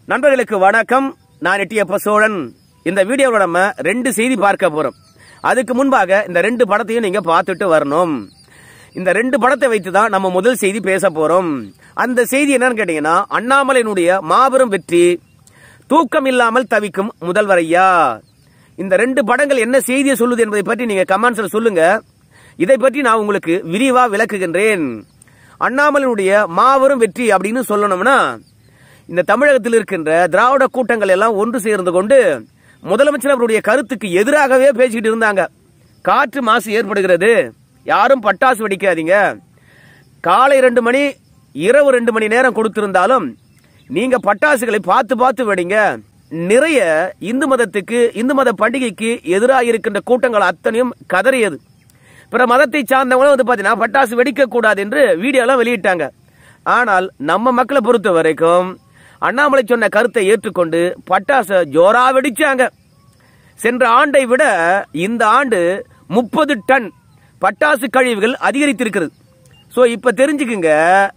நண்பர்களுக்கு வணக்கம் நான் எட்டியப்ப சோழன் இந்த வீடியோவில் நம்ம ரெண்டு செய்தி பார்க்க போறோம் அதுக்கு முன்பாக இந்த ரெண்டு படத்தையும் நீங்க பார்த்துட்டு வரணும் இந்த ரெண்டு படத்தை வைத்து தான் நம்ம முதல் செய்தி பேச போறோம் அந்த செய்தி என்னன்னு கேட்டீங்கன்னா அண்ணாமலையினுடைய மாபெரும் வெற்றி தூக்கம் இல்லாமல் தவிக்கும் முதல்வர் ஐயா இந்த ரெண்டு படங்கள் என்ன செய்தியை சொல்லுது என்பதை பற்றி நீங்க கமெண்ட்ஸ்ல சொல்லுங்க இதை பற்றி நான் உங்களுக்கு விரிவா விளக்குகின்றேன் அண்ணாமலையினுடைய மாபெரும் வெற்றி அப்படின்னு சொல்லணும்னா இந்த தமிழகத்தில் இருக்கின்ற திராவிட கூட்டங்கள் எல்லாம் ஒன்று சேர்ந்து கொண்டு முதலமைச்சர் அவருடைய கருத்துக்கு எதிராகவே பேசிக்கிட்டு இருந்தாங்க காற்று மாசு ஏற்படுகிறது யாரும் பட்டாசு வெடிக்காதீங்க காலை ரெண்டு மணி இரவு ரெண்டு மணி நேரம் கொடுத்திருந்தாலும் நீங்க பட்டாசுகளை பார்த்து பார்த்து வெடிங்க நிறைய இந்து மதத்துக்கு இந்து மத பண்டிகைக்கு எதிராக இருக்கின்ற கூட்டங்கள் அத்தனையும் கதறியது பிற மதத்தை சார்ந்தவங்களும் வந்து பாத்தீங்கன்னா பட்டாசு வெடிக்க கூடாது என்று வீடியோலாம் வெளியிட்டாங்க ஆனால் நம்ம மக்களை பொறுத்த வரைக்கும் அண்ணாமலை சொன்ன கருத்தை ஏற்றுக்கொண்டு பட்டாசை ஜோரா வெடிச்சாங்க சென்ற ஆண்டை விட இந்த ஆண்டு முப்பது டன் பட்டாசு கழிவுகள் அதிகரித்திருக்கிறது சோ இப்ப தெரிஞ்சுக்குங்க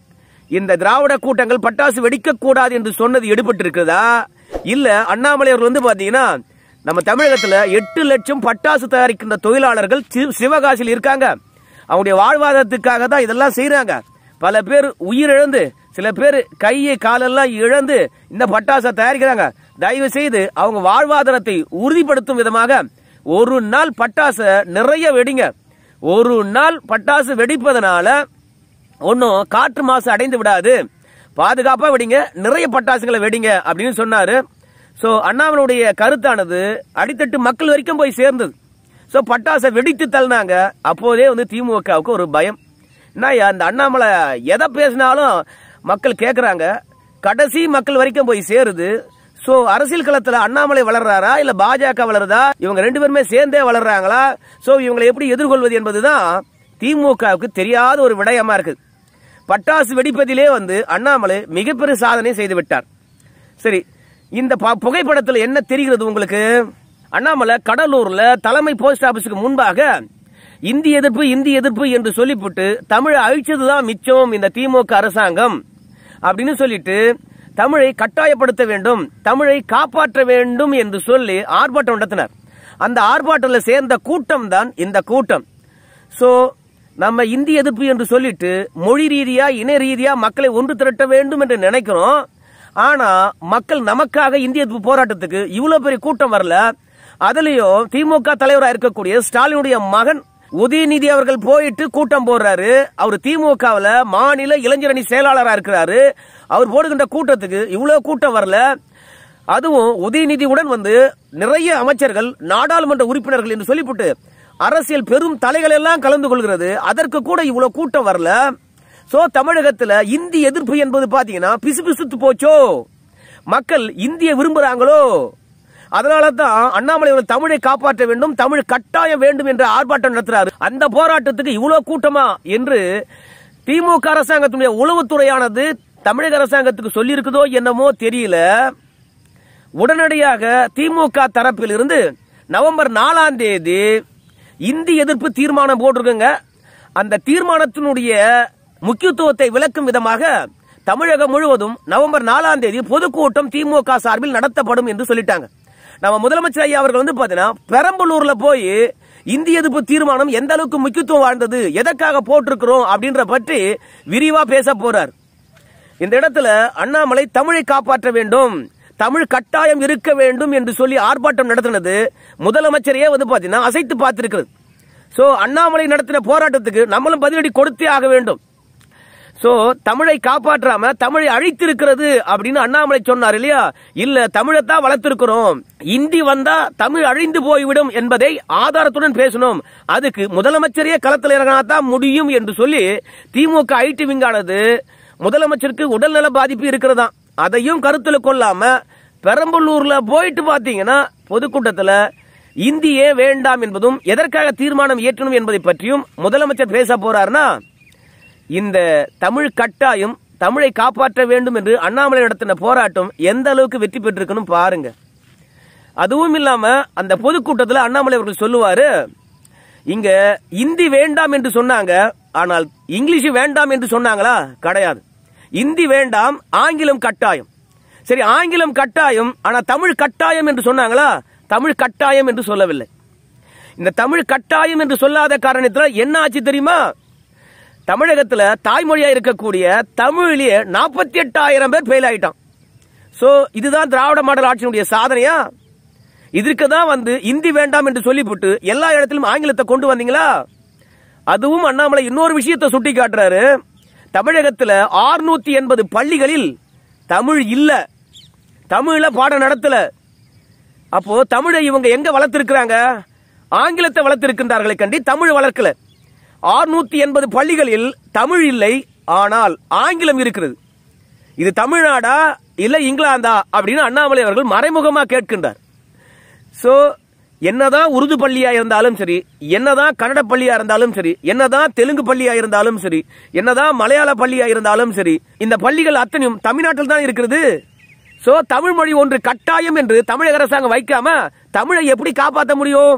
இந்த திராவிட கூட்டங்கள் பட்டாசு வெடிக்க கூடாது என்று சொன்னது எடுபட்டிருக்கிறதா இல்ல அண்ணாமலை அவர்கள் வந்து பாத்தீங்கன்னா நம்ம தமிழகத்துல எட்டு லட்சம் பட்டாசு தயாரிக்கின்ற தொழிலாளர்கள் சி- சிவகாசியில் இருக்காங்க அவங்களுடைய வாழ்வாதாரத்துக்காக தான் இதெல்லாம் செய்றாங்க பல பேர் உயிரிழந்து சில பேர் கையை காலெல்லாம் இழந்து இந்த பட்டாசை தயாரிக்கிறாங்க தயவு செய்து அவங்க வாழ்வாதாரத்தை உறுதிப்படுத்தும் விதமாக ஒரு நாள் பட்டாசை நிறைய வெடிங்க ஒரு நாள் பட்டாசு வெடிப்பதனால ஒன்னும் காற்று மாசு அடைந்து விடாது பாதுகாப்பா வெடிங்க நிறைய பட்டாசுகளை வெடிங்க அப்படின்னு சொன்னாரு சோ அண்ணாமலுடைய கருத்தானது அடித்தட்டு மக்கள் வரைக்கும் போய் சேர்ந்தது சோ பட்டாசை வெடித்து தள்ளினாங்க அப்போதே வந்து திமுகவுக்கு ஒரு பயம் என்னய்யா இந்த அண்ணாமலை எதை பேசினாலும் மக்கள் கேக்குறாங்க கடைசி மக்கள் வரைக்கும் போய் சேருது சோ அரசியல் களத்துல அண்ணாமலை வளர்றாரா இல்ல பாஜக வளருதா இவங்க ரெண்டு பேருமே சேர்ந்தே வளர்றாங்களா சோ இவங்களை எப்படி எதிர்கொள்வது என்பதுதான் திமுகவுக்கு தெரியாத ஒரு விடயமா இருக்கு பட்டாசு வெடிப்பதிலே வந்து அண்ணாமலை மிகப்பெரிய சாதனை செய்து விட்டார் சரி இந்த ப- புகைப்படத்துல என்ன தெரிகிறது உங்களுக்கு அண்ணாமலை கடலூர்ல தலைமை போஸ்ட் ஆபீஸுக்கு முன்பாக இந்தி எதிர்ப்பு இந்தி எதிர்ப்பு என்று சொல்லிவிட்டு தமிழை அழிச்சதுதான் மிச்சம் இந்த திமுக அரசாங்கம் அப்படின்னு சொல்லிட்டு தமிழை கட்டாயப்படுத்த வேண்டும் தமிழை காப்பாற்ற வேண்டும் என்று சொல்லி ஆர்ப்பாட்டம் நடத்தினார் அந்த ஆர்ப்பாட்டத்தில் சேர்ந்த கூட்டம் தான் இந்த கூட்டம் சோ நம்ம இந்தி எதிர்ப்பு என்று சொல்லிட்டு மொழி ரீதியா இன ரீதியா மக்களை ஒன்று திரட்ட வேண்டும் என்று நினைக்கிறோம் ஆனா மக்கள் நமக்காக இந்திய எதிர்ப்பு போராட்டத்துக்கு இவ்வளவு பெரிய கூட்டம் வரல அதுலயும் திமுக தலைவரா இருக்கக்கூடிய ஸ்டாலினுடைய மகன் உதயநிதி அவர்கள் போயிட்டு கூட்டம் போடுறாரு அவர் திமுகவுல மாநில இளைஞரணி செயலாளரா இருக்கிறாரு அவர் போடுகின்ற கூட்டத்துக்கு இவ்வளவு கூட்டம் வரல அதுவும் உதயநிதியுடன் வந்து நிறைய அமைச்சர்கள் நாடாளுமன்ற உறுப்பினர்கள் என்று சொல்லிவிட்டு அரசியல் பெரும் தலைகள் எல்லாம் கலந்து கொள்கிறது அதற்கு கூட இவ்வளவு கூட்டம் வரல சோ தமிழகத்துல இந்தி எதிர்ப்பு என்பது பாத்தீங்கன்னா பிசுபிசுத்து போச்சோ மக்கள் இந்திய விரும்புறாங்களோ அதனால தான் அண்ணாமலை அவர்கள் தமிழை காப்பாற்ற வேண்டும் தமிழ் கட்டாயம் வேண்டும் என்ற ஆர்ப்பாட்டம் நடத்துறாரு அந்த போராட்டத்துக்கு இவ்வளவு கூட்டமா என்று திமுக அரசாங்கத்துடைய உளவுத்துறையானது தமிழக அரசாங்கத்துக்கு சொல்லியிருக்குதோ என்னமோ தெரியல உடனடியாக திமுக தரப்பில் இருந்து நவம்பர் நாலாம் தேதி இந்தி எதிர்ப்பு தீர்மானம் போட்டிருக்குங்க அந்த தீர்மானத்தினுடைய முக்கியத்துவத்தை விளக்கும் விதமாக தமிழகம் முழுவதும் நவம்பர் நாலாம் தேதி பொதுக்கூட்டம் திமுக சார்பில் நடத்தப்படும் என்று சொல்லிட்டாங்க நம்ம முதலமைச்சர் ஐயா அவர்கள் வந்து பாத்தீங்கன்னா பெரம்பலூர்ல போய் இந்திய எதிர்ப்பு தீர்மானம் எந்த அளவுக்கு முக்கியத்துவம் வாழ்ந்தது எதற்காக போட்டிருக்கிறோம் அப்படின்ற பற்றி விரிவா பேச போறார் இந்த இடத்துல அண்ணாமலை தமிழை காப்பாற்ற வேண்டும் தமிழ் கட்டாயம் இருக்க வேண்டும் என்று சொல்லி ஆர்ப்பாட்டம் நடத்தினது முதலமைச்சரையே வந்து பாத்தீங்கன்னா அசைத்து பார்த்திருக்கிறது சோ அண்ணாமலை நடத்தின போராட்டத்துக்கு நம்மளும் பதிலடி கொடுத்தே ஆக வேண்டும் சோ தமிழை காப்பாற்றாம தமிழை அழித்திருக்கிறது அப்படின்னு அண்ணாமலை சொன்னார் இல்லையா இல்ல தமிழைத்தான் வளர்த்திருக்கிறோம் இந்தி வந்தா தமிழ் அழிந்து போய்விடும் என்பதை ஆதாரத்துடன் பேசணும் அதுக்கு முதலமைச்சரையே களத்தில் இறங்கினாதான் முடியும் என்று சொல்லி திமுக ஐடி விங்கானது முதலமைச்சருக்கு உடல்நல பாதிப்பு இருக்கிறதா அதையும் கருத்துல கொள்ளாம பெரம்பலூர்ல போயிட்டு பாத்தீங்கன்னா பொதுக்கூட்டத்துல இந்தியே வேண்டாம் என்பதும் எதற்காக தீர்மானம் இயற்றணும் என்பதை பற்றியும் முதலமைச்சர் பேச போறாருன்னா இந்த தமிழ் கட்டாயம் தமிழை காப்பாற்ற வேண்டும் என்று அண்ணாமலை நடத்தின போராட்டம் எந்த அளவுக்கு வெற்றி பெற்றிருக்குன்னு பாருங்க அதுவும் இல்லாம அந்த பொதுக்கூட்டத்தில் அண்ணாமலை அவர்கள் சொல்லுவாரு இங்க இந்தி வேண்டாம் என்று சொன்னாங்க ஆனால் இங்கிலீஷ் வேண்டாம் என்று சொன்னாங்களா கிடையாது இந்தி வேண்டாம் ஆங்கிலம் கட்டாயம் சரி ஆங்கிலம் கட்டாயம் ஆனா தமிழ் கட்டாயம் என்று சொன்னாங்களா தமிழ் கட்டாயம் என்று சொல்லவில்லை இந்த தமிழ் கட்டாயம் என்று சொல்லாத காரணத்துல என்ன ஆச்சு தெரியுமா தமிழகத்துல தாய்மொழியா இருக்கக்கூடிய தமிழிலேயே நாற்பத்தி எட்டாயிரம் பேர் ஃபெயில் ஆயிட்டான் சோ இதுதான் திராவிட மாடல் ஆட்சியினுடைய சாதனையா இதற்கு தான் வந்து இந்தி வேண்டாம் என்று சொல்லிவிட்டு எல்லா இடத்திலும் ஆங்கிலத்தை கொண்டு வந்தீங்களா அதுவும் அண்ணாமலை இன்னொரு விஷயத்தை சுட்டி காட்டுறாரு தமிழகத்துல 680 எண்பது பள்ளிகளில் தமிழ் இல்ல தமிழ்ல பாடம் நடத்தல அப்போ தமிழை இவங்க எங்க வளர்த்திருக்கிறாங்க ஆங்கிலத்தை வளர்த்திருக்கின்றார்களே கண்டி தமிழ் வளர்க்கல 680 எண்பது பள்ளிகளில் தமிழ் இல்லை ஆனால் ஆங்கிலம் இருக்கிறது இது தமிழ்நாடா இல்ல இங்கிலாந்தா அப்படின்னு அண்ணாமலை அவர்கள் மறைமுகமா கேட்கின்றார் சோ என்னதான் உருது பள்ளியா இருந்தாலும் சரி என்னதான் கன்னட பள்ளியா இருந்தாலும் சரி என்னதான் தெலுங்கு பள்ளியா இருந்தாலும் சரி என்னதான் மலையாள பள்ளியா இருந்தாலும் சரி இந்த பள்ளிகள் அத்தனையும் தமிழ்நாட்டில் தான் இருக்கிறது சோ தமிழ் மொழி ஒன்று கட்டாயம் என்று தமிழக அரசாங்கம் வைக்காம தமிழை எப்படி காப்பாற்ற முடியும்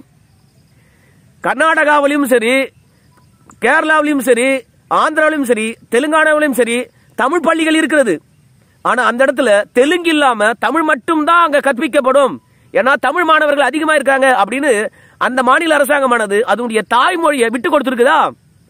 கர்நாடகாவிலும் சரி கேரளாவிலும் சரி ஆந்திராவிலும் சரி தெலுங்கானாவிலும் சரி தமிழ் பள்ளிகள் இருக்கிறது ஆனா அந்த இடத்துல தெலுங்கு இல்லாம தமிழ் மட்டும் தான் அங்க கற்பிக்கப்படும் ஏன்னா தமிழ் மாணவர்கள் அதிகமா இருக்காங்க அப்படின்னு அந்த மாநில அரசாங்கமானது அதனுடைய தாய்மொழியை விட்டு கொடுத்துருக்குதா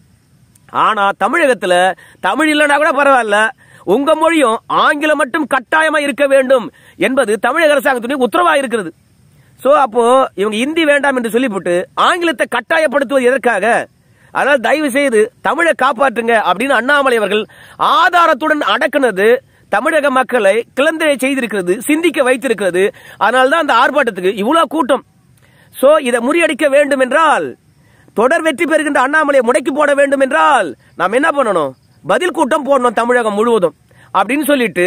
ஆனா தமிழகத்துல தமிழ் இல்லைன்னா கூட பரவாயில்ல உங்க மொழியும் ஆங்கிலம் மட்டும் கட்டாயமா இருக்க வேண்டும் என்பது தமிழக அரசாங்கத்துடைய உத்தரவா இருக்கிறது சோ அப்போ இவங்க இந்தி வேண்டாம் என்று சொல்லிவிட்டு ஆங்கிலத்தை கட்டாயப்படுத்துவது எதற்காக அதனால் தயவு செய்து தமிழை காப்பாற்றுங்க அப்படின்னு அண்ணாமலை அவர்கள் ஆதாரத்துடன் அடக்குனது தமிழக மக்களை கிளந்தரை செய்திருக்கிறது சிந்திக்க வைத்திருக்கிறது அதனால்தான் அந்த ஆர்ப்பாட்டத்துக்கு இவ்வளவு கூட்டம் சோ இதை முறியடிக்க வேண்டும் என்றால் தொடர் வெற்றி பெறுகின்ற அண்ணாமலையை முடக்கி போட வேண்டும் என்றால் நாம் என்ன பண்ணணும் பதில் கூட்டம் போடணும் தமிழகம் முழுவதும் அப்படின்னு சொல்லிட்டு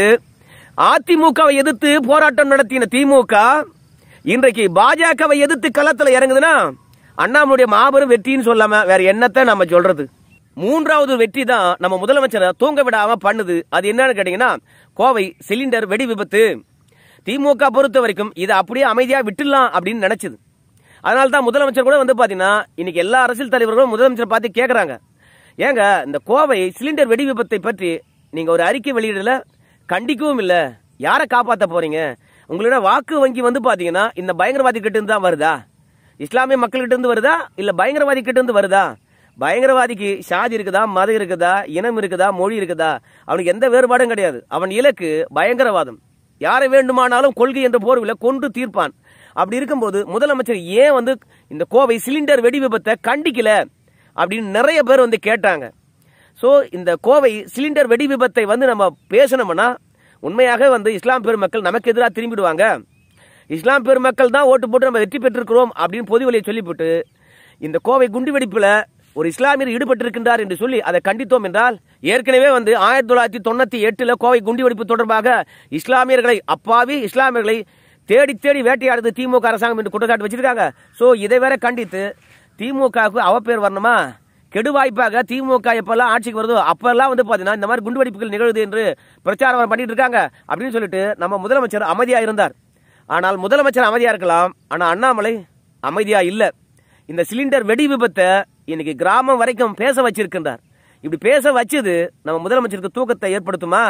அதிமுகவை எதிர்த்து போராட்டம் நடத்தின திமுக இன்றைக்கு பாஜகவை எதிர்த்து களத்துல இறங்குதுன்னா அண்ணாமலுடைய மாபெரும் வெற்றின்னு சொல்லாம வேற என்னத்தை நம்ம சொல்றது மூன்றாவது வெற்றி தான் நம்ம முதலமைச்சரை தூங்க விடாம பண்ணுது அது என்னன்னு கேட்டீங்கன்னா கோவை சிலிண்டர் வெடி விபத்து திமுக பொறுத்த வரைக்கும் இதை அப்படியே அமைதியா விட்டுடலாம் அப்படின்னு நினைச்சது அதனால தான் முதலமைச்சர் கூட வந்து பாத்தீங்கன்னா இன்னைக்கு எல்லா அரசியல் தலைவர்களும் முதலமைச்சர் பார்த்து கேக்குறாங்க ஏங்க இந்த கோவை சிலிண்டர் வெடி விபத்தை பற்றி நீங்க ஒரு அறிக்கை வெளியிடல கண்டிக்கவும் இல்ல யாரை காப்பாத்த போறீங்க உங்களோட வாக்கு வங்கி வந்து பாத்தீங்கன்னா இந்த பயங்கரவாதி கிட்ட இருந்து தான் வருதா இஸ்லாமிய மக்கள் கிட்ட இருந்து வருதா இல்ல பயங்கரவாதி கிட்ட இருந்து வருதா பயங்கரவாதிக்கு சாதி இருக்குதா மதம் இருக்குதா இனம் இருக்குதா மொழி இருக்குதா அவனுக்கு எந்த வேறுபாடும் கிடையாது அவன் இலக்கு பயங்கரவாதம் யாரை வேண்டுமானாலும் கொள்கை என்ற போர்வில் கொன்று தீர்ப்பான் அப்படி இருக்கும்போது முதலமைச்சர் ஏன் வந்து இந்த கோவை சிலிண்டர் வெடி விபத்தை கண்டிக்கல அப்படின்னு நிறைய பேர் வந்து கேட்டாங்க ஸோ இந்த கோவை சிலிண்டர் வெடி விபத்தை வந்து நம்ம பேசணும்னா உண்மையாக வந்து இஸ்லாம் பெருமக்கள் நமக்கு எதிராக திரும்பிடுவாங்க இஸ்லாம் பெருமக்கள் தான் ஓட்டு போட்டு நம்ம வெற்றி பெற்றிருக்கிறோம் அப்படின்னு பொதுவெளியை சொல்லிவிட்டு இந்த கோவை குண்டுவெடிப்புல ஒரு இஸ்லாமியர் ஈடுபட்டிருக்கின்றார் என்று சொல்லி அதை கண்டித்தோம் என்றால் ஏற்கனவே வந்து ஆயிரத்தி தொள்ளாயிரத்தி தொண்ணூத்தி எட்டுல கோவை குண்டுவெடிப்பு தொடர்பாக இஸ்லாமியர்களை அப்பாவி இஸ்லாமியர்களை தேடி தேடி வேட்டையாடுது திமுக அரசாங்கம் என்று குற்றச்சாட்டு வச்சிருக்காங்க சோ இதை வேற கண்டித்து திமுகவுக்கு அவப்பேர் வரணுமா கெடு வாய்ப்பாக திமுக எப்பெல்லாம் ஆட்சிக்கு வருதோ அப்பெல்லாம் வந்து பாத்தீங்கன்னா இந்த மாதிரி குண்டுவெடிப்புகள் நிகழுது என்று பிரச்சாரம் பண்ணிட்டு இருக்காங்க அப்படின்னு சொல்லிட்டு நம்ம முதலமைச்சர் அமைதியா இருந்தார் ஆனால் முதலமைச்சர் அமைதியா இருக்கலாம் ஆனா அண்ணாமலை அமைதியா இல்ல இந்த சிலிண்டர் வெடி விபத்தை இன்னைக்கு கிராமம் வரைக்கும் பேச வச்சிருக்கின்றார் இப்படி பேச வச்சது நம்ம முதலமைச்சருக்கு தூக்கத்தை ஏற்படுத்துமா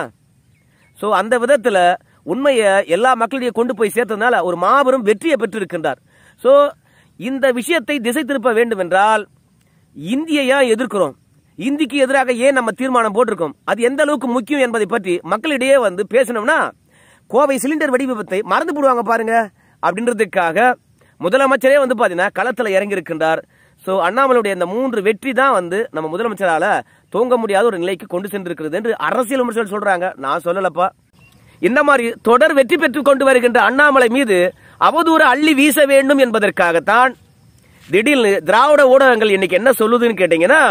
சோ அந்த விதத்துல உண்மையை எல்லா மக்களிடையே கொண்டு போய் சேர்த்ததுனால ஒரு மாபெரும் வெற்றியை பெற்றிருக்கின்றார் சோ இந்த விஷயத்தை திசை திருப்ப வேண்டும் என்றால் இந்தியை ஏன் எதிர்க்கிறோம் இந்திக்கு எதிராக ஏன் நம்ம தீர்மானம் போட்டிருக்கோம் அது எந்த அளவுக்கு முக்கியம் என்பதை பற்றி மக்களிடையே வந்து பேசணும்னா கோவை சிலிண்டர் வெடி விபத்தை மறந்து போடுவாங்க பாருங்க அப்படின்றதுக்காக முதலமைச்சரே வந்து பாத்தீங்கன்னா களத்துல இறங்கி இருக்கின்றார் சோ அண்ணாமலையுடைய இந்த மூன்று வெற்றி தான் வந்து நம்ம முதலமைச்சரால தூங்க முடியாத ஒரு நிலைக்கு கொண்டு சென்றிருக்கிறது என்று அரசியல் விமர்சகர்கள் சொல்றாங்க நான் சொல்லலப்பா இந்த மாதிரி தொடர் வெற்றி பெற்றுக் கொண்டு வருகின்ற அண்ணாமலை மீது அவதூறு அள்ளி வீச வேண்டும் என்பதற்காகத்தான் திடீர்னு திராவிட ஊடகங்கள் இன்னைக்கு என்ன சொல்லுதுன்னு கேட்டீங்கன்னா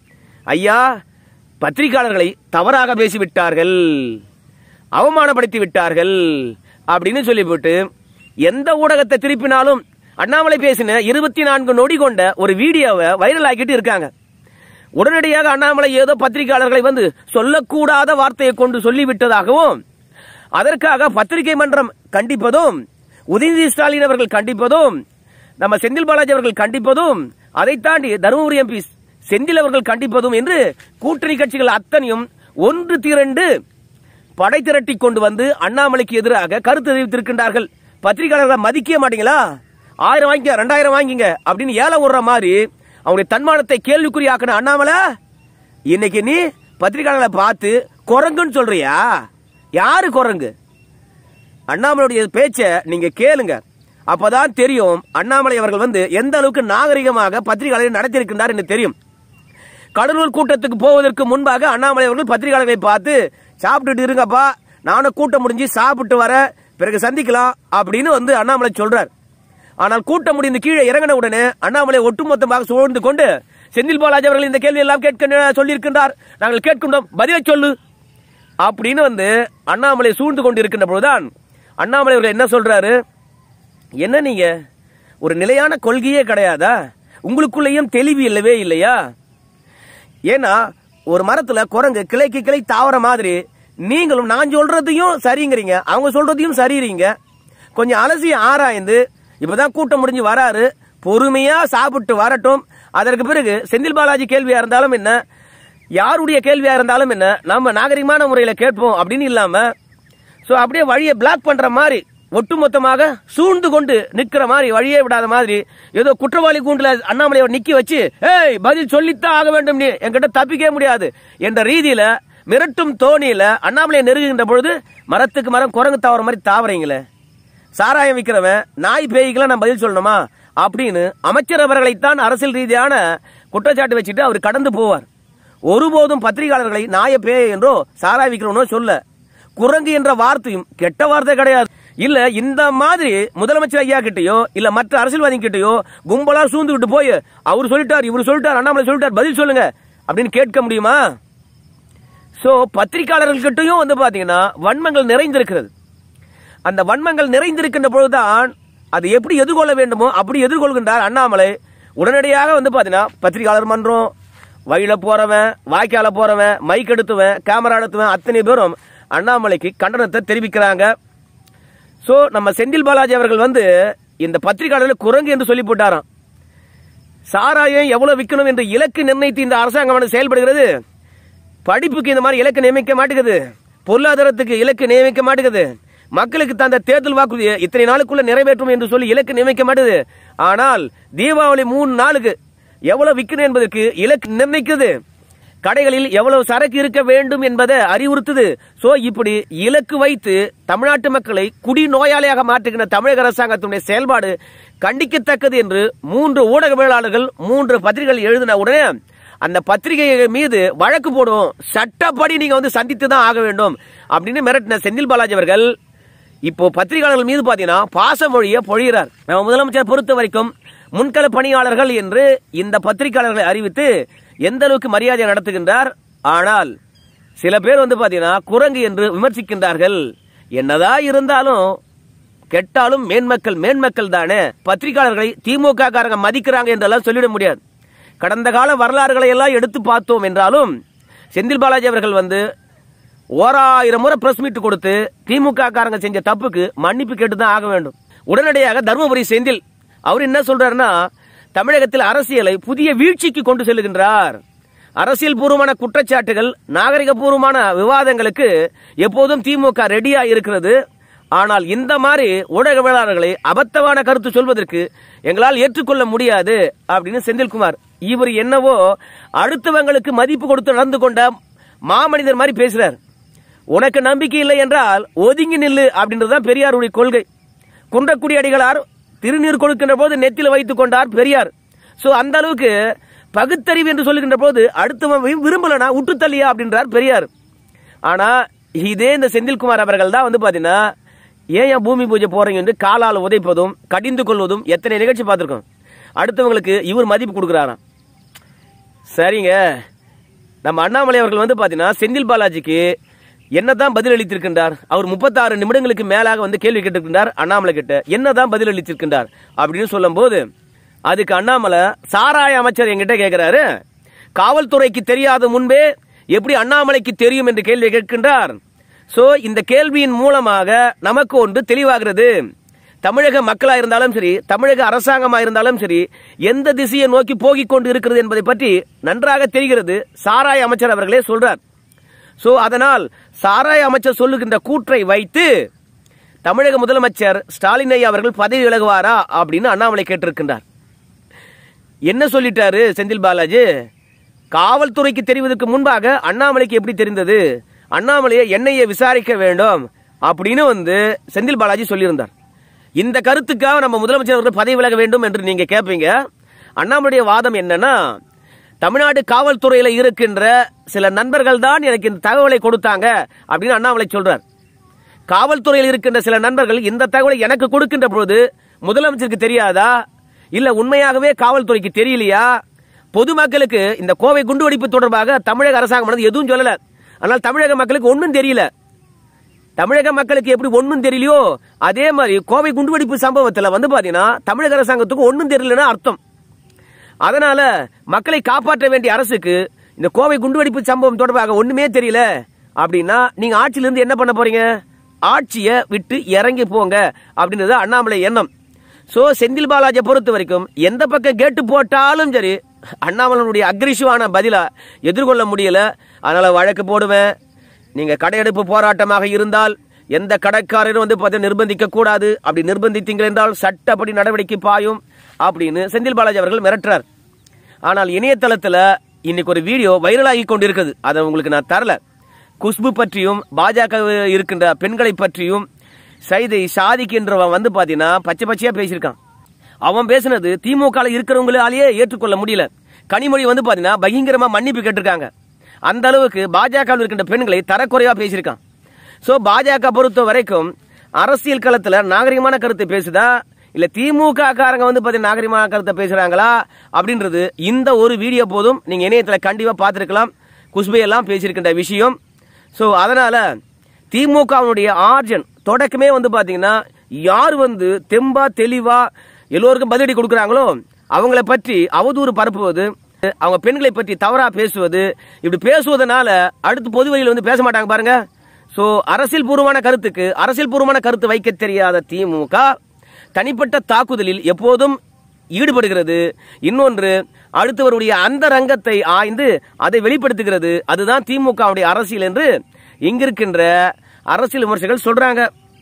ஐயா பத்திரிகையாளர்களை தவறாக பேசிவிட்டார்கள் அவமானப்படுத்தி விட்டார்கள் அப்படின்னு சொல்லிவிட்டு எந்த ஊடகத்தை திருப்பினாலும் அண்ணாமலை பேசின இருபத்தி நான்கு நொடி கொண்ட ஒரு வீடியோவை வைரல் ஆக்கிட்டு இருக்காங்க உடனடியாக அண்ணாமலை ஏதோ பத்திரிகையாளர்களை வந்து சொல்லக்கூடாத வார்த்தையை கொண்டு சொல்லிவிட்டதாகவும் அதற்காக பத்திரிகை மன்றம் கண்டிப்பதும் உதயநிதி ஸ்டாலின் அவர்கள் கண்டிப்பதும் நம்ம செந்தில் பாலாஜி அவர்கள் கண்டிப்பதும் அதை தாண்டி தருமபுரி எம்பி செந்தில் அவர்கள் கண்டிப்பதும் என்று கூட்டணி கட்சிகள் அத்தனையும் ஒன்று திரண்டு படை திரட்டி கொண்டு வந்து அண்ணாமலைக்கு எதிராக கருத்து தெரிவித்திருக்கின்றார்கள் பத்திரிகையாளர்களை மதிக்க மாட்டீங்களா ஆயிரம் வாங்கிக்க ரெண்டாயிரம் வாங்கிங்க அப்படின்னு ஏலம் விடுற மாதிரி அவங்களுடைய தன்மானத்தை கேள்விக்குறியாக்கின அண்ணாமலை இன்னைக்கு நீ பத்திரிகையாளர்களை பார்த்து குரங்குன்னு சொல்றியா யாரு குரங்கு அண்ணாமலையுடைய பேச்சை நீங்க கேளுங்க அப்பதான் தெரியும் அண்ணாமலை அவர்கள் வந்து எந்த அளவுக்கு நாகரிகமாக பத்திரிகையாளரை நடத்தியிருக்கின்றார் என்று தெரியும் கடலூர் கூட்டத்துக்கு போவதற்கு முன்பாக அண்ணாமலை அவர்கள் பத்திரிகையாளர்களை பார்த்து சாப்பிட்டுட்டு இருங்கப்பா நானும் கூட்டம் முடிஞ்சு சாப்பிட்டு வர பிறகு சந்திக்கலாம் அப்படின்னு வந்து அண்ணாமலை சொல்றார் ஆனால் கூட்டம் முடிந்து கீழே இறங்கின உடனே அண்ணாமலை ஒட்டுமொத்தமாக சூழ்ந்து கொண்டு செந்தில் பாலாஜி அவர்கள் இந்த கேள்வி எல்லாம் கேட்க சொல்லியிருக்கின்றார் நாங்கள் கேட்கின்றோம் பதிலை சொல்லு அப்படின்னு வந்து அண்ணாமலை சூழ்ந்து கொண்டு இருக்கின்ற பொழுதுதான் அண்ணாமலை அவர்கள் என்ன சொல்றாரு என்ன நீங்க ஒரு நிலையான கொள்கையே கிடையாதா உங்களுக்குள்ளேயும் தெளிவு இல்லவே இல்லையா ஏன்னா ஒரு மரத்துல குரங்கு கிளைக்கு கிளை தாவற மாதிரி நீங்களும் நான் சொல்றதையும் சரிங்கிறீங்க அவங்க சொல்றதையும் சரிறீங்க கொஞ்சம் அலசி ஆராய்ந்து இப்பதான் கூட்டம் முடிஞ்சு வராரு பொறுமையா சாப்பிட்டு வரட்டும் அதற்கு பிறகு செந்தில் பாலாஜி கேள்வியா இருந்தாலும் என்ன யாருடைய கேள்வியா இருந்தாலும் என்ன நம்ம நாகரிகமான முறையில கேட்போம் அப்படின்னு இல்லாம சோ அப்படியே வழியை பிளாக் பண்ற மாதிரி ஒட்டுமொத்தமாக சூழ்ந்து கொண்டு நிக்கிற மாதிரி வழியே விடாத மாதிரி ஏதோ குற்றவாளி கூண்டுல அண்ணாமலையை நிக்கி வச்சு ஏய் பதில் சொல்லித்தான் ஆக வேண்டும் நீ என்கிட்ட தப்பிக்கவே முடியாது என்ற ரீதியில மிரட்டும் தோணியில அண்ணாமலையை நெருங்குகின்ற பொழுது மரத்துக்கு மரம் குரங்கு தாவற மாதிரி தாவறீங்களே சாராயம் விற்கிறவன் நாய் பேய்க்கெல்லாம் நான் பதில் சொல்லணுமா அப்படின்னு அமைச்சர் அவர்களைத்தான் அரசியல் ரீதியான குற்றச்சாட்டு வச்சுட்டு அவர் கடந்து போவார் ஒருபோதும் பத்திரிகையாளர்களை நாய பேய் என்றோ சாராய விற்கிறவனோ சொல்ல குரங்கு என்ற வார்த்தையும் கெட்ட வார்த்தை கிடையாது இல்ல இந்த மாதிரி முதலமைச்சர் ஐயா கிட்டயோ இல்ல மற்ற அரசியல்வாதி கிட்டயோ கும்பலா சூழ்ந்துகிட்டு போய் அவர் சொல்லிட்டார் இவர் சொல்லிட்டார் அண்ணாமலை சொல்லிட்டார் பதில் சொல்லுங்க அப்படின்னு கேட்க முடியுமா சோ பத்திரிகையாளர்கள்கிட்டயும் வந்து பாத்தீங்கன்னா வன்மங்கள் நிறைந்திருக்கிறது அந்த வன்மங்கள் நிறைந்திருக்கின்ற பொழுதுதான் அது எப்படி எதிர்கொள்ள வேண்டுமோ அப்படி எதிர்கொள்கின்றார் அண்ணாமலை உடனடியாக வந்து பாத்தீங்கன்னா பத்திரிகையாளர் மன்றம் வழியில போறவன் வாய்க்கால போறவன் மைக் எடுத்துவன் கேமரா எடுத்துவன் அத்தனை பேரும் அண்ணாமலைக்கு கண்டனத்தை தெரிவிக்கிறாங்க சோ நம்ம செந்தில் பாலாஜி அவர்கள் வந்து இந்த பத்திரிகையாளர்கள் குரங்கு என்று சொல்லி போட்டாராம் சாராயம் எவ்வளவு விற்கணும் என்று இலக்கு நிர்ணயித்து இந்த அரசாங்கம் வந்து செயல்படுகிறது படிப்புக்கு இந்த மாதிரி இலக்கு நியமிக்க மாட்டேங்குது பொருளாதாரத்துக்கு இலக்கு நியமிக்க மாட்டேங்குது மக்களுக்கு தந்த தேர்தல் வாக்குறுதியை இத்தனை நாளுக்குள்ள நிறைவேற்றும் என்று சொல்லி இலக்கு நியமிக்க மாட்டேது ஆனால் தீபாவளி மூணு நாளுக்கு எவ்வளவு விற்கணும் என்பதற்கு இலக்கு நிர்ணயிக்குது கடைகளில் எவ்வளவு சரக்கு இருக்க வேண்டும் என்பதை அறிவுறுத்துது சோ இப்படி இலக்கு வைத்து தமிழ்நாட்டு மக்களை குடி நோயாளியாக மாற்றுகின்ற தமிழக அரசாங்கத்தினுடைய செயல்பாடு கண்டிக்கத்தக்கது என்று மூன்று ஊடகவியலாளர்கள் மூன்று பத்திரிகைகள் எழுதின உடனே அந்த பத்திரிகை மீது வழக்கு போடும் சட்டப்படி நீங்க வந்து சந்தித்து தான் ஆக வேண்டும் அப்படின்னு மிரட்டின செந்தில் பாலாஜி அவர்கள் இப்போ பத்திரிகையாளர்கள் மீது பாத்தீங்கன்னா பாசமொழியை பொழிகிறார் நம்ம முதலமைச்சர் பொறுத்த வரைக்கும் முன்கள பணியாளர்கள் என்று இந்த பத்திரிகையாளர்களை அறிவித்து எந்த அளவுக்கு மரியாதை நடத்துகின்றார் ஆனால் சில பேர் வந்து பாத்தீங்கன்னா குரங்கு என்று விமர்சிக்கின்றார்கள் என்னதான் இருந்தாலும் கெட்டாலும் மேன்மக்கள் மேன்மக்கள் தானே பத்திரிகையாளர்களை திமுக காரங்க மதிக்கிறாங்க என்றெல்லாம் சொல்லிட முடியாது கடந்த கால வரலாறுகளை எல்லாம் எடுத்து பார்த்தோம் என்றாலும் செந்தில் பாலாஜி அவர்கள் வந்து ஓராயிரம் முறை பிரஸ் மீட் கொடுத்து திமுக காரங்க செஞ்ச தப்புக்கு மன்னிப்பு கேட்டு தான் ஆக வேண்டும் உடனடியாக தருமபுரி செந்தில் அவர் என்ன சொல்றாருன்னா தமிழகத்தில் அரசியலை புதிய வீழ்ச்சிக்கு கொண்டு செல்லுகின்றார் அரசியல் பூர்வமான குற்றச்சாட்டுகள் நாகரிக பூர்வமான விவாதங்களுக்கு எப்போதும் திமுக ரெடியா இருக்கிறது ஆனால் இந்த மாதிரி ஊடகவியலாளர்களை அபத்தமான கருத்து சொல்வதற்கு எங்களால் ஏற்றுக்கொள்ள முடியாது அப்படின்னு செந்தில்குமார் இவர் என்னவோ அடுத்தவங்களுக்கு மதிப்பு கொடுத்து நடந்து கொண்ட மாமனிதர் மாதிரி பேசுறார் உனக்கு நம்பிக்கை இல்லை என்றால் ஒதுங்கி நில்லு அப்படின்றதுதான் பெரியாருடைய கொள்கை குன்றக்குடி அடிகளார் திருநீர் கொடுக்கின்ற போது நெத்தில வைத்துக் கொண்டார் பெரியார் சோ அந்த அளவுக்கு பகுத்தறிவு என்று சொல்லுகின்ற போது அடுத்தவன் வி- விரும்பலனா விட்டு தள்ளியா அப்படின்றார் பெரியார் ஆனா இதே இந்த செந்தில்குமார் அவர்கள் தான் வந்து பாத்தீங்கன்னா ஏன் ஏன் பூமி பூஜை போறீங்க என்று காலால் உதைப்பதும் கடிந்து கொள்வதும் எத்தனை நிகழ்ச்சி பார்த்திருக்கோம் அடுத்தவங்களுக்கு இவர் மதிப்பு கொடுக்குறாராம் சரிங்க நம்ம அண்ணாமலை அவர்கள் வந்து பாத்தீங்கன்னா செந்தில் பாலாஜிக்கு என்னதான் பதில் அளித்திருக்கின்றார் அவர் முப்பத்தாறு நிமிடங்களுக்கு மேலாக வந்து கேள்வி கேட்டிருக்கின்றார் அண்ணாமலை கிட்ட என்னதான் பதில் அளித்திருக்கின்றார் அப்படின்னு சொல்லும்போது அதுக்கு அண்ணாமலை சாராய அமைச்சர் என்கிட்ட கேட்கிறாரு காவல்துறைக்கு தெரியாத முன்பே எப்படி அண்ணாமலைக்கு தெரியும் என்று கேள்வி கேட்கின்றார் சோ இந்த கேள்வியின் மூலமாக நமக்கு ஒன்று தெளிவாகிறது தமிழக மக்களா இருந்தாலும் சரி தமிழக அரசாங்கமா இருந்தாலும் சரி எந்த திசையை நோக்கி போகிக் கொண்டு இருக்கிறது என்பதை பற்றி நன்றாக தெரிகிறது சாராய அமைச்சர் அவர்களே சொல்றார் சோ அதனால் சாராய அமைச்சர் சொல்லுகின்ற கூற்றை வைத்து தமிழக முதலமைச்சர் ஸ்டாலின் ஐயா அவர்கள் பதவி விலகுவாரா அப்படின்னு அண்ணாமலை கேட்டிருக்கின்றார் என்ன சொல்லிட்டாரு செந்தில் பாலாஜி காவல்துறைக்கு தெரிவதற்கு முன்பாக அண்ணாமலைக்கு எப்படி தெரிந்தது அண்ணாமலையை என்ஐஏ விசாரிக்க வேண்டும் அப்படின்னு வந்து செந்தில் பாலாஜி சொல்லியிருந்தார் இந்த கருத்துக்காக நம்ம முதலமைச்சர் அவர்கள் பதவி விலக வேண்டும் என்று நீங்க கேட்பீங்க அண்ணாமலையுடைய வாதம் என்னன்னா தமிழ்நாடு காவல்துறையில இருக்கின்ற சில நண்பர்கள் தான் எனக்கு இந்த தகவலை கொடுத்தாங்க அப்படின்னு அண்ணாமலை சொல்றார் காவல்துறையில் இருக்கின்ற சில நண்பர்கள் இந்த தகவலை எனக்கு கொடுக்கின்ற பொழுது முதலமைச்சருக்கு தெரியாதா இல்ல உண்மையாகவே காவல்துறைக்கு தெரியலையா பொதுமக்களுக்கு இந்த கோவை குண்டுவெடிப்பு தொடர்பாக தமிழக அரசாங்கம் வந்து எதுவும் சொல்லல ஆனால் தமிழக மக்களுக்கு ஒன்றும் தெரியல தமிழக மக்களுக்கு எப்படி ஒன்றும் தெரியலையோ அதே மாதிரி கோவை குண்டுவெடிப்பு சம்பவத்தில் வந்து பாத்தீங்கன்னா தமிழக அரசாங்கத்துக்கு ஒன்றும் தெரியலன்னு அர்த்தம் அதனால மக்களை காப்பாற்ற வேண்டிய அரசுக்கு இந்த கோவை குண்டுவெடிப்பு சம்பவம் தொடர்பாக ஒண்ணுமே தெரியல அப்படின்னா நீங்க ஆட்சியிலிருந்து என்ன பண்ண போறீங்க ஆட்சியை விட்டு இறங்கி போங்க அப்படின்றது அண்ணாமலை எண்ணம் சோ செந்தில் பாலாஜியை பொறுத்த வரைக்கும் எந்த பக்கம் கேட்டு போட்டாலும் சரி அண்ணாமலையுடைய அக்ரிஷிவான பதிலா எதிர்கொள்ள முடியல அதனால வழக்கு போடுவேன் நீங்க கடையெடுப்பு போராட்டமாக இருந்தால் எந்த கடைக்காரரும் வந்து பார்த்து நிர்பந்திக்க கூடாது அப்படி நிர்பந்தித்தீங்கள் என்றால் சட்டப்படி நடவடிக்கை பாயும் அப்படின்னு செந்தில் பாலாஜி அவர்கள் மிரட்டுறார் ஆனால் இணையதளத்துல இன்னைக்கு ஒரு வீடியோ வைரலாகி கொண்டிருக்குது அதை உங்களுக்கு நான் தரல குஷ்பு பற்றியும் பாஜக இருக்கின்ற பெண்களை பற்றியும் சைதை சாதிக்கின்றவன் வந்து பாத்தீங்கன்னா பச்சை பச்சையா பேசியிருக்கான் அவன் பேசினது திமுக இருக்கிறவங்களாலேயே ஏற்றுக்கொள்ள முடியல கனிமொழி வந்து பாத்தீங்கன்னா பயங்கரமா மன்னிப்பு கேட்டிருக்காங்க அந்த அளவுக்கு பாஜக இருக்கின்ற பெண்களை தரக்குறைவா பேசியிருக்கான் சோ பாஜக பொறுத்த வரைக்கும் அரசியல் களத்துல நாகரிகமான கருத்தை பேசுதா இல்ல திமுக காரங்க வந்து பாத்தீங்கன்னா நாகரிகமான கருத்தை பேசுறாங்களா அப்படின்றது இந்த ஒரு வீடியோ போதும் நீங்க இணையத்துல கண்டிப்பா பார்த்திருக்கலாம் குஷ்பு எல்லாம் பேசியிருக்கின்ற விஷயம் சோ அதனால திமுகவுடைய ஆர்ஜன் தொடக்கமே வந்து பாத்தீங்கன்னா யார் வந்து தெம்பா தெளிவா எல்லோருக்கும் பதிலடி கொடுக்கறாங்களோ அவங்கள பற்றி அவதூறு பரப்புவது அவங்க பெண்களை பற்றி தவறா பேசுவது இப்படி பேசுவதனால அடுத்து பொது வழியில் வந்து பேச மாட்டாங்க பாருங்க சோ அரசியல் பூர்வமான கருத்துக்கு அரசியல் பூர்வமான கருத்து வைக்க தெரியாத திமுக தனிப்பட்ட தாக்குதலில் எப்போதும் ஈடுபடுகிறது இன்னொன்று அடுத்தவருடைய அந்த ரங்கத்தை ஆய்ந்து அதை வெளிப்படுத்துகிறது அதுதான் திமுகவுடைய அரசியல் என்று இங்கிருக்கின்ற அரசியல் விமர்சகர்கள் சொல்றாங்க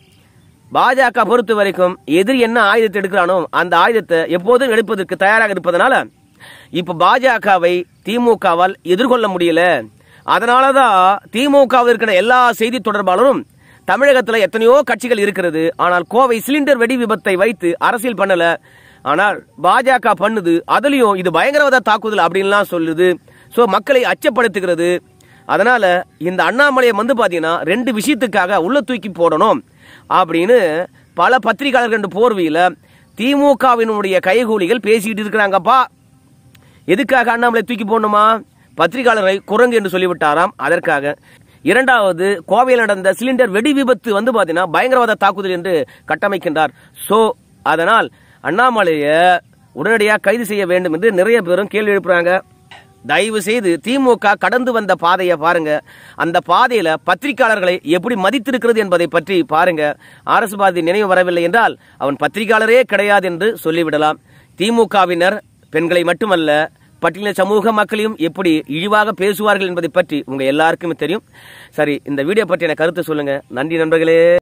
பாஜக பொறுத்த வரைக்கும் எதிரி என்ன ஆயுதத்தை எடுக்கிறானோ அந்த ஆயுதத்தை எப்போதும் எடுப்பதற்கு தயாராக இருப்பதனால இப்ப பாஜகவை திமுகவால் எதிர்கொள்ள முடியல அதனாலதான் திமுகவில் இருக்கிற எல்லா செய்தி தொடர்பாளரும் தமிழகத்துல எத்தனையோ கட்சிகள் இருக்கிறது ஆனால் கோவை சிலிண்டர் வெடி விபத்தை வைத்து அரசியல் பண்ணல ஆனால் பாஜக பண்ணுது அதுலயும் இது பயங்கரவாத தாக்குதல் அப்படின்லாம் சொல்லுது சோ மக்களை அச்சப்படுத்துகிறது அதனால இந்த அண்ணாமலையை வந்து பாத்தீங்கன்னா ரெண்டு விஷயத்துக்காக உள்ள தூக்கி போடணும் அப்படின்னு பல பத்திரிகையாளர்கள் போர்வையில திமுகவினுடைய கைகூலிகள் பேசிட்டு இருக்கிறாங்கப்பா எதுக்காக அண்ணாமலை தூக்கி போடணுமா பத்திரிகையாளரை குரங்கு என்று சொல்லிவிட்டாராம் அதற்காக இரண்டாவது கோவையில் நடந்த சிலிண்டர் வெடி விபத்து வந்து பாத்தீங்கன்னா பயங்கரவாத தாக்குதல் என்று கட்டமைக்கின்றார் சோ அதனால் அண்ணாமலைய உடனடியாக கைது செய்ய வேண்டும் என்று நிறைய பேரும் கேள்வி எழுப்புறாங்க தயவு செய்து திமுக கடந்து வந்த பாதையை பாருங்க அந்த பாதையில பத்திரிகையாளர்களை எப்படி மதித்திருக்கிறது என்பதை பற்றி பாருங்க அரசு பாதி நினைவு வரவில்லை என்றால் அவன் பத்திரிகையாளரே கிடையாது என்று சொல்லிவிடலாம் திமுகவினர் பெண்களை மட்டுமல்ல பட்டியல சமூக மக்களையும் எப்படி இழிவாக பேசுவார்கள் என்பதை பற்றி உங்க எல்லாருக்குமே தெரியும் சரி இந்த வீடியோ பற்றின கருத்து சொல்லுங்க நன்றி நண்பர்களே